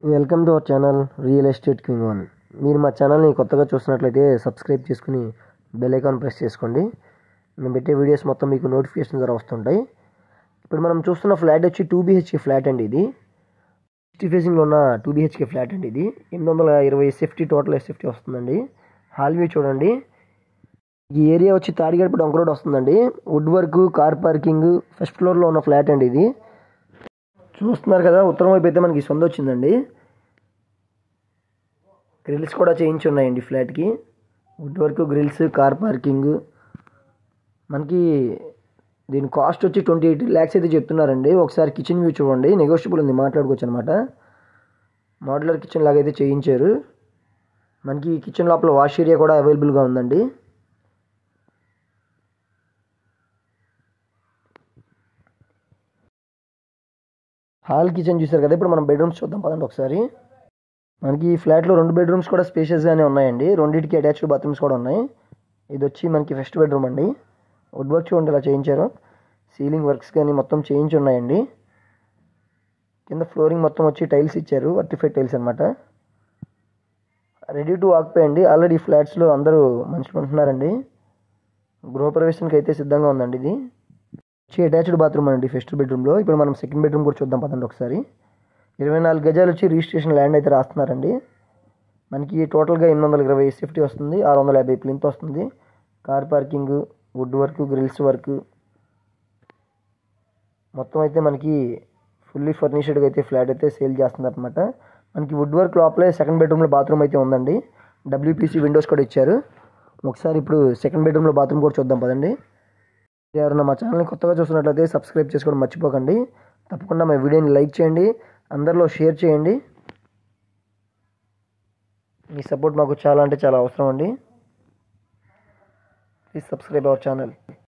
welcome to our channel real estate king one మీరు మా ఛానల్ని కొత్తగా చూస్తున్నట్లయితే సబ్స్క్రైబ్ చేసుకుని బెల్ ఐకాన్ ప్రెస్ చేసుకోండి మేము పెట్టే వీడియోస్ మొత్తం మీకు నోటిఫికేషన్ ద్వారా వస్తుంటాయి ఇప్పుడు మనం చూస్తున్న ఫ్లాట్ వచ్చి టూ బీహెచ్కే ఫ్లాట్ అండి ఇది సిక్స్టీ ఫేసింగ్లో ఉన్న టూ బీహెచ్కే ఫ్లాట్ అండి ఇది ఎనిమిది వందల ఇరవై సేఫ్టీ టోటల్ సేఫ్టీ వస్తుందండి హాల్ వ్యూ చూడండి ఈ ఏరియా వచ్చి తాడిగడప డొంక రోడ్ వస్తుందండి wood work car parking first ఫ్లోర్లో ఉన్న ఫ్లాట్ అండి ఇది చూస్తున్నారు కదా ఉత్తరం వైపు అయితే మనకి సొంత వచ్చిందండి గ్రిల్స్ కూడా చేయించి ఉన్నాయండి ఫ్లాట్కి wood work grills car parking మనకి దీని కాస్ట్ వచ్చి ట్వంటీ ఎయిట్ ల్యాక్స్ అయితే చెప్తున్నారండి ఒకసారి కిచెన్ వ్యూ చూడండి నెగోషియబుల్ ఉంది మాట్లాడుకోవచ్చు అనమాట మోడలర్ కిచెన్ లాగా అయితే చేయించారు మనకి ఈ కిచెన్ లోపల వాష్ ఏరియా కూడా అవైలబుల్గా ఉందండి హాల్ కిచెన్ చూసారు కదా ఇప్పుడు మనం బెడ్రూమ్స్ చూద్దాం పదండి ఒకసారి మనకి ఈ ఫ్లాట్లో రెండు బెడ్రూమ్స్ కూడా స్పేషియస్గానే ఉన్నాయండి రెండింటికి అటాచ్డ్ బాత్రూమ్స్ కూడా ఉన్నాయి ఇది వచ్చి మనకి ఫస్ట్ బెడ్రూమ్ అండి వుడ్ వర్క్ చూడండి ఇలా చేయించారు సీలింగ్ వర్క్స్ కానీ మొత్తం చేయించి ఉన్నాయండి కింద ఫ్లోరింగ్ మొత్తం వచ్చి టైల్స్ ఇచ్చారు వర్టిఫైడ్ టైల్స్ అనమాట రెడీ టు ఆక్పే అండి ఆల్రెడీ ఫ్లాట్స్లో అందరూ మనుషులు ఉంటున్నారండి గృహప్రవేశానికి అయితే సిద్ధంగా ఉందండి ఇది వచ్చి అటాచ్డ్ బాత్రూమ్ అండి ఫస్ట్ బెడ్రూమ్లో ఇప్పుడు మనం సెకండ్ బెడ్రూమ్ కూడా చూద్దాం పదండి ఒకసారి ఇరవై నాలుగు గజాలు వచ్చి రిజిస్ట్రేషన్ ల్యాండ్ అయితే రాస్తున్నారండి మనకి టోటల్గా ఎనిమిది వందల ఇరవై సేఫ్టీ వస్తుంది ఆరు వందల యాభై ప్లింత్ వస్తుంది car parking wood work grills work మొత్తం అయితే మనకి ఫుల్లీ ఫర్నిష్డ్గా అయితే ఫ్లాట్ అయితే సేల్ చేస్తున్నారు అనమాట మనకి వుడ్ వర్క్ లోపలే సెకండ్ బెడ్రూమ్లో బాత్రూమ్ అయితే ఉందండి డబ్ల్యూపీసీ విండోస్ కూడా ఇచ్చారు ఒకసారి ఇప్పుడు సెకండ్ బెడ్రూమ్లో బాత్రూమ్ కూడా చూద్దాం పదండి ఎవరైనా మా ఛానల్ని కొత్తగా చూస్తున్నట్లయితే సబ్స్క్రైబ్ చేసుకోవడం మర్చిపోకండి తప్పకుండా మా వీడియోని లైక్ చేయండి అందరిలో షేర్ చేయండి మీ సపోర్ట్ మాకు చాలా అంటే చాలా అవసరం అండి ప్లీజ్ సబ్స్క్రైబ్ అవర్ ఛానల్